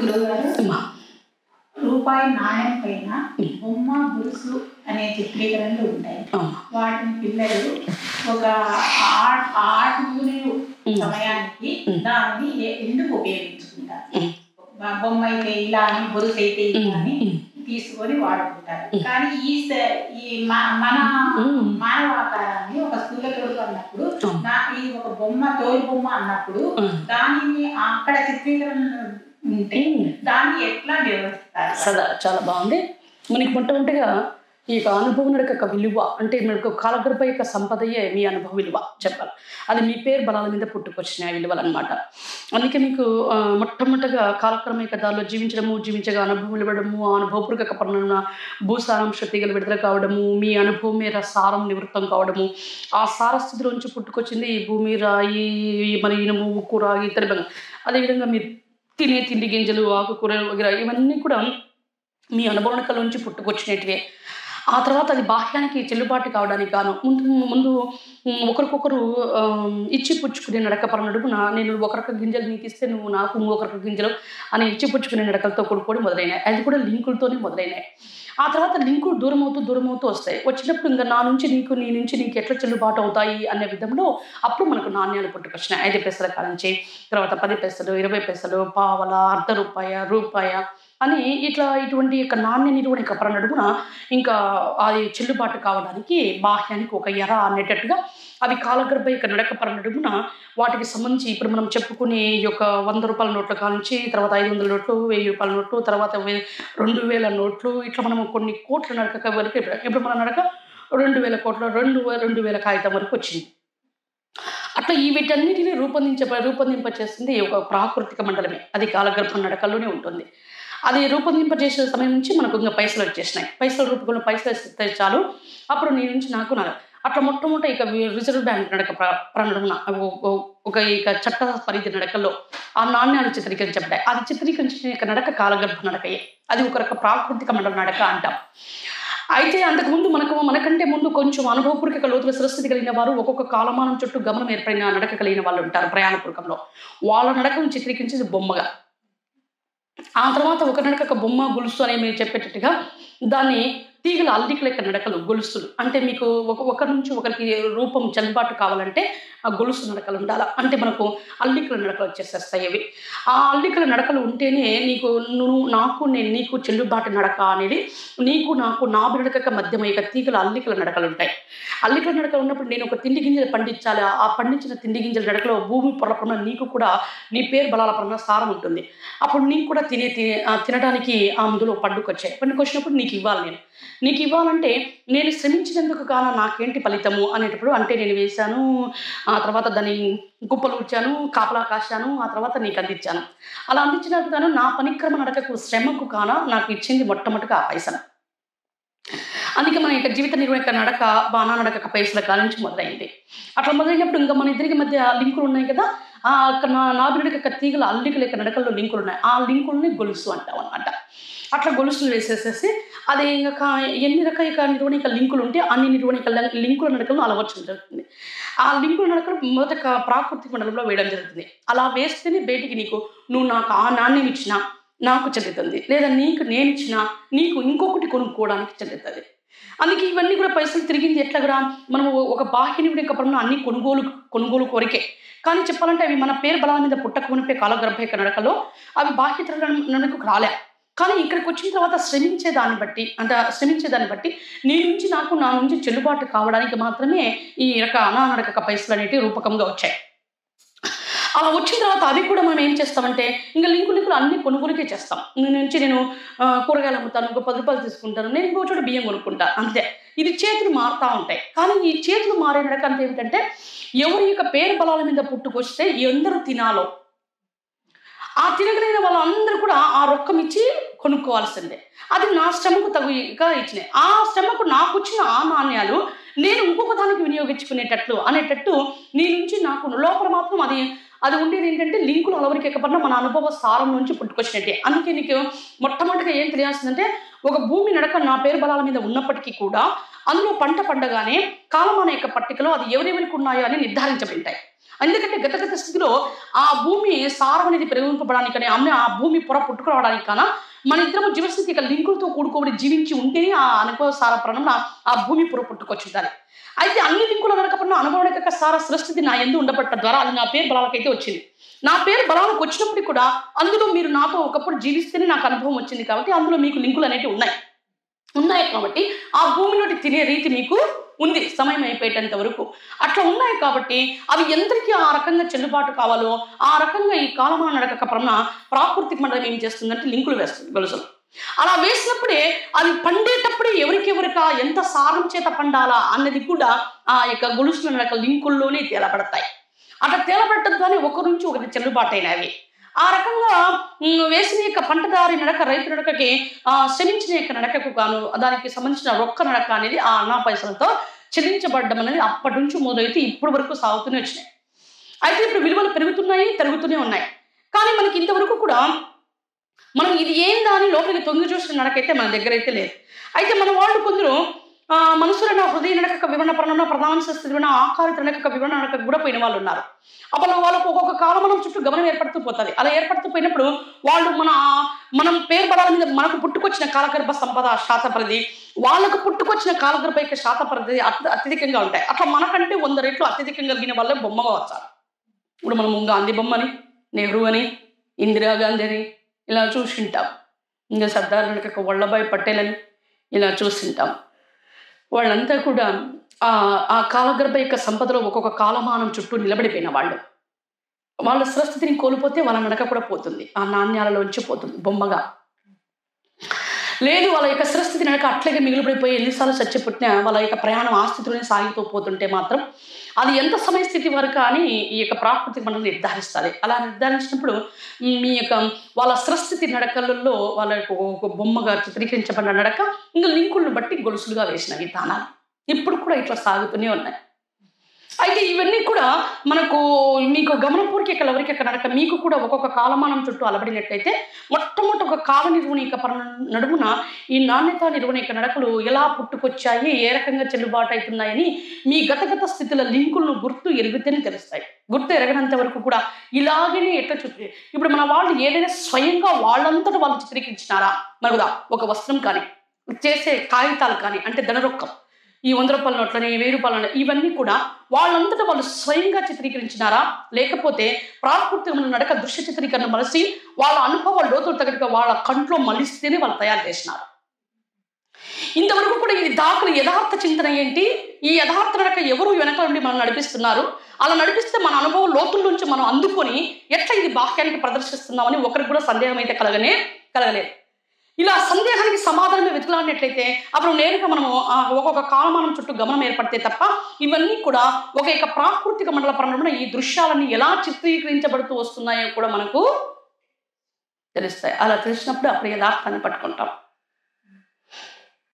గురువుగారు అమ్మా రూపాయి నాణ్యం పైన బొమ్మ గురుసు అనే చిత్రీకరణలు ఉంటాయి అమ్మా వాటిని పిల్లలు ఒక ఆట ఆడుకునే సమయానికి దాన్ని ఏ- ఎందుకు ఉపయోగించుకుంటారు ఉమ్. బ- బొమ్మ అయితే ఇలా అని బొరుసు అయితే ఇలా అని ఉమ్. తీసుకొని వాడుకుంటారు కానీ ఈ స- ఈ మ- మన ఉమ్. మానవ ఆకారాన్ని ఒక స్థూలతోడు అన్నప్పుడు ఉమ్. దా- ఇది ఒక బొమ్మ తోలు బొమ్మ అన్నప్పుడు ఉమ్. దానిని అక్కడ చిత్రీకరణ ఉంటే ఉమ్. దాన్ని ఎట్లా నిర్వహిస్తారు సదా చాలా బాగుంది మనకి మొట్టమొదటిగా ఈ యొక్క అనుభవం యొక్క విలువ అంటే మనకు కాలగర్భ యొక్క సంపదయే మీ అనుభవ విలువ చెప్పాలి అది మీ పేరు బలాల మీద పుట్టుకొచ్చిన విలువలు అనమాట అందుకే మీకు ఆ, మొట్టమొదటిగా కాలక్రమ యొక్క దారిలో జీవించడము జీవించగా అనుభవం ఇవ్వడము ఆ అనుభవపూర్వక పనుల భూసారం శక్తిగల విడుదల కావడము మీ అనుభవం మీద సారం నివృత్తం కావడము ఆ సారస్థితిలోంచి పుట్టుకొచ్చింది ఈ భూమి రాయి మరి ఇనుము ఉక్కు రాగి ఇతర బంగ- అదేవిధంగా మీరు తినే తిండి గింజలు ఆకుకూరలు వగైరా ఇవన్నీ కూడా మీ అనుభవనకల నుంచి పుట్టుకొచ్చినటివే ఆ తర్వాత అది బాహ్యానికి చెల్లుబాటు కావడానికి గాను ముందు ముందు ఉమ్, ఒకరికొకరు ఆమ్, ఇచ్చి పుచ్చుకునే నడక పరనడుగున నేను ఒకరికి గింజలు నీకు ఇస్తే నువ్వు నాకు ఇంకొకరికి గింజలు అని ఇచ్చి పుచ్చుకునే నడకలతో కూడుకొని మొదలైనాయి అది కూడా లింకులతోనే మొదలైనాయి ఆ తర్వాత లింకులు దూరం అవుతూ దూరం అవుతూ వస్తాయి వచ్చినప్పుడు ఇంకా నా నుంచి నీకు నీ నుంచి నీకు ఎట్లా చెల్లుబాటు అవుతాయి అనే విధంలో అప్పుడు మనకు నాణ్యాలు పుట్టుకొచ్చినాయి ఐదు పైసల కానించి తర్వాత పది పైసలు ఇరవై పైసలు పావల అర్ధ రూపాయ రూపాయ అని ఇట్లా ఇటువంటి యొక్క నాణ్య నిర్వహణ యొక్క నడుమున ఇంకా అది చెల్లుబాటు కావడానికి బాహ్యానికి ఒక ఎర అనేటట్టుగా అవి కాలగర్భ యొక్క నడక నడుమున వాటికి సంబంధించి ఇప్పుడు మనం చెప్పుకునే ఈ యొక్క వంద రూపాయల నోట్ల కానుంచి తర్వాత ఐదు వందల నోట్లు వెయ్యి రూపాయల నోట్లు తర్వాత వే- రెండు వేల నోట్లు ఇట్లా మనం కొన్ని కోట్ల నడక వరకు ఇప్పుడు- ఇప్పుడు మన నడక రెండు వేల కోట్ల రెండు వే- రెండు వేల కాగితం వరకు వచ్చింది అట్లా ఈ వీటన్నిటిని రూపొందించ రూపొందింప చేస్తుంది ఒక ప్రాకృతిక మండలమే అది కాలగర్భ నడకల్లోనే ఉంటుంది అది రూపొందింపజేసే సమయం నుంచి మనకు ఇంకా పైసలు వచ్చేసినాయి పైసల రూపంలో పైసలు ఇస్తే చాలు అప్పుడు నీ నుంచి నాకు నా అట్లా మొట్టమొదట ఇక వి- రిజర్వ్ బ్యాంక్ నడక ప్ర- ప్రణడమున ఓ- ఓ- ఒక ఇక చట్ట పరిధి నడకల్లో ఆ నాణ్యాలు చిత్రీకరించబడ్డాయి అది చిత్రీకరించిన ఇక నడక కాలగర్భ నడకయే అది ఒక రక ప్రాకృతిక మండల నడక అంటాం అయితే అంతకుముందు మనకు మనకంటే ముందు కొంచెం అనుభవపూర్వక లోతుల సరస్వతి కలిగిన వారు ఒక్కొక్క కాలమానం చుట్టూ గమనం ఏర్పడిన నడక కలిగిన వాళ్ళు ఉంటారు ప్రయాణపూర్వకంలో వాళ్ళ నడకను చిత్రీకరించేది బొమ్మగా ఆ తర్వాత ఒక నడక ఒక బొమ్మ గొలుసు అని మీరు చెప్పేటట్టుగా దాన్ని తీగల అల్లికల యొక్క నడకలు గొలుసులు అంటే మీకు ఒక ఒకరి నుంచి ఒకరికి రూపం చెల్లుబాటు కావాలంటే ఆ గొలుసు నడకలు ఉండాలి అంటే మనకు అల్లికల నడకలు వచ్చేసేస్తాయి అవి ఆ అల్లికల నడకలు ఉంటేనే నీకు నువ్వు నాకు నేను నీకు చెల్లుబాటు నడక అనేది నీకు నాకు నాభి నడక మధ్యమ తీగల అల్లికల నడకలు ఉంటాయి అల్లికల నడక ఉన్నప్పుడు నేను ఒక తిండి గింజలు పండించాలి ఆ పండించిన తిండి గింజల నడకలో భూమి పొరపడిన నీకు కూడా నీ పేరు బలాల పరంగా సారం ఉంటుంది అప్పుడు నీకు కూడా తినే తినే ఆ తినడానికి ఆ అందులో పండుకొచ్చాయి పండుకొచ్చినప్పుడు నీకు ఇవ్వాలి నేను నీకు ఇవ్వాలంటే నేను శ్రమించినందుకు గాన నాకేంటి ఫలితము అనేటప్పుడు అంటే నేను వేశాను ఆ తర్వాత దాన్ని కుప్పలు ఉచ్చాను కాపలా కాశాను ఆ తర్వాత నీకు అందించాను అలా అందించినందుకు గాను నా పనిక్రమ నడకకు శ్రమకు కాన నాకు ఇచ్చింది మొట్టమొదటిగా ఆ పైసలు అందుకే మన యొక్క జీవిత నిర్వహణ యొక్క నడక బాణా నడక పైసల కాలం నుంచి మొదలైంది అట్లా మొదలైనప్పుడు ఇంకా మన ఇద్దరికి మధ్య లింకులు ఉన్నాయి కదా ఆ అక్కడ నా నాభినడక యొక్క తీగల అల్లికల యొక్క నడకల్లో లింకులు ఉన్నాయి ఆ లింకుల్ని గొలుసు అంటాం అనమాట అట్లా గొలుసులు వేసేసేసి అది ఇంకా ఎన్ని రకాల నిర్వహణ లింకులు ఉంటే అన్ని నిర్వహణ లింకుల నడకలను అలవర్చడం జరుగుతుంది ఆ లింకుల నడకలు మొదట క- ప్రాకృతిక మండలంలో వేయడం జరుగుతుంది అలా వేస్తేనే బయటికి నీకు నువ్వు నాకు ఆ నాణ్యం ఇచ్చినా నాకు చెల్లుతుంది లేదా నీకు నేను ఇచ్చినా నీకు ఇంకొకటి కొనుక్కోవడానికి చెల్లుతుంది అందుకే ఇవన్నీ కూడా పైసలు తిరిగింది ఎట్లా కూడా మనం ఒక బాహ్య నిపుణ కపడంలో అన్ని కొనుగోలు కొనుగోలు కోరికే కానీ చెప్పాలంటే అవి మన పేరు బలాల మీద పుట్టక మునిపే కాలగర్భ యొక్క నడకలో అవి బాహ్యతల నడకు రాలే కానీ ఇక్కడికి వచ్చిన తర్వాత శ్రమించే దాన్ని బట్టి అంటే శ్రమించే దాన్ని బట్టి నీ నుంచి నాకు నా నుంచి చెల్లుబాటు కావడానికి మాత్రమే ఈ రక అనానడక పైసలు అనేటివి రూపకంగా వచ్చాయి అలా వచ్చిన తర్వాత అవి కూడా మనం ఏం చేస్తామంటే ఇంకా లింకు లింకులు అన్ని కొనుగోలుకే చేస్తాం నేను నుంచి నేను ఆ, కూరగాయలు అమ్ముతాను ఇంకో పది రూపాయలు తీసుకుంటాను నేను ఇంకో చోట బియ్యం కొనుక్కుంటాను అంతే ఇది చేతులు మారుతూ ఉంటాయి కానీ ఈ చేతులు మారే నడక అంటే ఏమిటంటే ఎవరి యొక్క పేరు బలాల మీద పుట్టుకొస్తే ఎందరూ తినాలో ఆ తినగలిగిన వాళ్ళందరూ కూడా ఆ రొక్కం ఇచ్చి కొనుక్కోవాల్సిందే అది నా శ్రమకు తగుగా ఇచ్చినాయి ఆ శ్రమకు నాకు వచ్చిన ఆ నాణ్యాలు నేను ఇంకొక దానికి వినియోగించుకునేటట్లు అనేటట్టు నీ నుంచి నాకు లోపల మాత్రం అది అది ఉండేది ఏంటంటే లింకులు అలవరికి ఎక్కపడిన మన అనుభవ సారం నుంచి పుట్టుకొచ్చినట్టే అందుకే నీకు మొట్టమొదటిగా ఏం తెలియాల్సిందంటే ఒక భూమి నడక నా పేరు బలాల మీద ఉన్నప్పటికీ కూడా అందులో పంట పండగానే కాలమాన యొక్క పట్టికలో అది ఎవరెవరికి ఉన్నాయో అని నిర్ధారించబడతాయి ఎందుకంటే గతగత స్థితిలో ఆ భూమి సారం అనేది పెరిగింపబడానికని అమ్మ ఆ భూమి పొర పుట్టుకురావడానికి కాన మన ఇద్దరము జీవస్థితి ఇక లింకులతో కూడుకోబడి జీవించి ఉంటేనే ఆ అనుభవ సార ప్రణం ఆ భూమి పొర పుట్టుకొచ్చుంటారు అయితే అన్ని లింకుల వెనకపడిన అనుభవనిక సార సృష్టి నా ఎందు ఉండబట్ట ద్వారా అది నా పేరు బలాలకైతే వచ్చింది నా పేరు బలాలకు వచ్చినప్పుడు కూడా అందులో మీరు నాతో ఒకప్పుడు జీవిస్తేనే నాకు అనుభవం వచ్చింది కాబట్టి అందులో మీకు లింకులు అనేవి ఉన్నాయి ఉన్నాయి కాబట్టి ఆ భూమిలోకి తినే రీతి మీకు ఉంది సమయం అయిపోయేటంత వరకు అట్లా ఉన్నాయి కాబట్టి అవి ఎందరికీ ఆ రకంగా చెల్లుబాటు కావాలో ఆ రకంగా ఈ కాలమాన నడక ప్రమణ ప్రాకృతిక మండలం ఏం చేస్తుందంటే లింకులు వేస్తుంది గొలుసులు అలా వేసినప్పుడే అవి పండేటప్పుడే ఎవరికెవరికా ఎంత సారం చేత పండాలా అన్నది కూడా ఆ యొక్క గొలుసుల నడక లింకుల్లోనే తేలబడతాయి అట్లా తేలబడటంతోనే ఒక నుంచి ఒకటి చెల్లుబాటు అయినవి ఆ రకంగా ఉమ్, వేసిన యొక్క పంటదారి నడక రైతు నడకకి ఆ శ్రమించిన యొక్క నడకకు గాను దానికి సంబంధించిన రొక్క నడక అనేది ఆ అన్నా పైసలతో చెల్లించబడడం అనేది అప్పటి నుంచి మొదలైతే ఇప్పటి వరకు సాగుతూనే వచ్చినాయి అయితే ఇప్పుడు విలువలు పెరుగుతున్నాయి తరుగుతూనే ఉన్నాయి కానీ మనకి ఇంతవరకు కూడా మనం ఇది ఏందా అని లోపలికి తొంగి చూసిన నడకైతే మన దగ్గర అయితే లేదు అయితే మన వాళ్ళు కొందరు ఆ, మనసులైన హృదయ నడక వివరణ ప్రణన ప్రధాన స్థితి వివరణ ఆకారిత నడక వివరణ నడక కూడా పోయిన వాళ్ళు ఉన్నారు అప్పుడు వాళ్ళకు ఒక్కొక్క కాలమనం చుట్టూ గమనం ఏర్పడుతూ పోతుంది అలా ఏర్పడుతూ పోయినప్పుడు వాళ్ళు మన మనం పేరు బలాల మీద మనకు పుట్టుకొచ్చిన కాలగర్భ సంపద శాతపరిధి వాళ్ళకు పుట్టుకొచ్చిన కాలగర్భ యొక్క శాతపరిధి అత్య అత్యధికంగా ఉంటాయి అట్లా మనకంటే వంద రెట్లు అత్యధికంగా కలిగిన వాళ్ళే బొమ్మగా వచ్చారు ఇప్పుడు మనం గాంధీ బొమ్మని నెహ్రూ అని ఇందిరాగాంధీ అని ఇలా చూసింటాం ఇంకా సర్దార్ వెనక వల్లభాయ్ పటేల్ అని ఇలా చూసింటాం వాళ్ళంతా కూడా ఆ ఆ కాలగర్భ యొక్క సంపదలో ఒక్కొక్క కాలమానం చుట్టూ నిలబడిపోయిన వాళ్ళు వాళ్ళ స్వస్థితిని కోల్పోతే వాళ్ళ నడక కూడా పోతుంది ఆ నాణ్యాలలోంచి పోతుంది బొమ్మగా లేదు వాళ్ళ యొక్క స్వస్థితి నడక అట్లాగే మిగిలిపడిపోయి ఎన్నిసార్లు చచ్చిపుట్టినా వాళ్ళ యొక్క ప్రయాణం ఆ స్థితిలోనే సాగితూ పోతుంటే మాత్రం అది ఎంత సమయ స్థితి వరకు అని ఈ యొక్క ప్రాకృతిక మనం నిర్ధారిస్తుంది అలా నిర్ధారించినప్పుడు మీ యొక్క వాళ్ళ స్వస్థితి నడకలలో వాళ్ళ యొక్క ఒక బొమ్మగా చిత్రీకరించబడిన నడక ఇంకా లింకులను బట్టి గొలుసులుగా వేసిన విధానాలు ఇప్పుడు కూడా ఇట్లా సాగుతూనే ఉన్నాయి అయితే ఇవన్నీ కూడా మనకు మీకు గమనపూర్వక ఎవరికి నడక మీకు కూడా ఒక్కొక్క కాలమానం చుట్టూ అలబడినట్లయితే మొట్టమొదటి ఒక కాల నిర్వహణ పర నడుమున ఈ నాణ్యత నిర్వహణ నడకలు ఎలా పుట్టుకొచ్చాయి ఏ రకంగా చెల్లుబాటు అవుతున్నాయని మీ గతగత స్థితుల లింకులను గుర్తు ఎరుగుతేనే తెలుస్తాయి గుర్తు ఎరగనంత వరకు కూడా ఇలాగనే ఎట్లా చూపి ఇప్పుడు మన వాళ్ళు ఏదైనా స్వయంగా వాళ్ళంతటా వాళ్ళు చిత్రీకరించినారా మరుగుదా ఒక వస్త్రం కానీ చేసే కాగితాలు కానీ అంటే ధనరొక్కం ఈ వంద రూపాయల నోట్లని వెయ్యి రూపాయల నోట్లని ఇవన్నీ కూడా వాళ్ళంతటా వాళ్ళు స్వయంగా చిత్రీకరించినారా లేకపోతే ప్రాకృతిక నడక దృశ్య చిత్రీకరణ మలసి వాళ్ళ అనుభవాల లోతులు తగ్గట్టుగా వాళ్ళ కంట్లో మలిస్తేనే వాళ్ళు తయారు చేసినారు ఇంతవరకు కూడా ఇది దాఖలు యథార్థ చింతన ఏంటి ఈ యథార్థ నడక ఎవరు వెనక నుండి మనం నడిపిస్తున్నారు అలా నడిపిస్తే మన అనుభవం లోతుల నుంచి మనం అందుకొని ఎట్లా ఇది బాహ్యానికి ప్రదర్శిస్తున్నామని ఒకరికి కూడా సందేహం అయితే కలగనే కలగలేదు ఇలా సందేహానికి సమాధానం వెతుకులాడినట్లయితే అప్పుడు నేరుగా మనము ఆ ఒక్కొక్క కాలమానం చుట్టూ గమనం ఏర్పడితే తప్ప ఇవన్నీ కూడా ఒక యొక్క ప్రాకృతిక మండల పరంలో ఈ దృశ్యాలన్నీ ఎలా చిత్రీకరించబడుతూ వస్తున్నాయో కూడా మనకు తెలుస్తాయి అలా తెలిసినప్పుడు అప్పుడు యథార్థాన్ని పట్టుకుంటాం